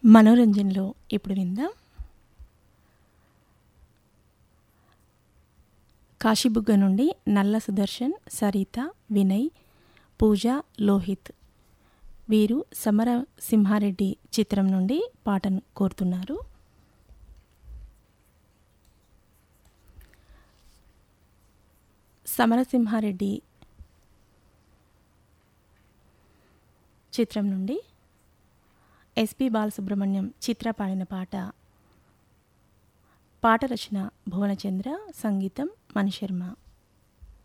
మనోరంజన్లో ఇప్పుడు విందాం కాశీబుగ్గ నుండి నల్ల సుదర్శన్ సరిత వినయ్ పూజ లోహిత్ వీరు సమర సింహారెడ్డి చిత్రం నుండి పాటను కోరుతున్నారు సమరసింహారెడ్డి చిత్రం నుండి ఎస్పి బాలసుబ్రహ్మణ్యం చిత్ర పాడిన పాట పాట రచన భువనచంద్ర సంగీతం మణిశర్మ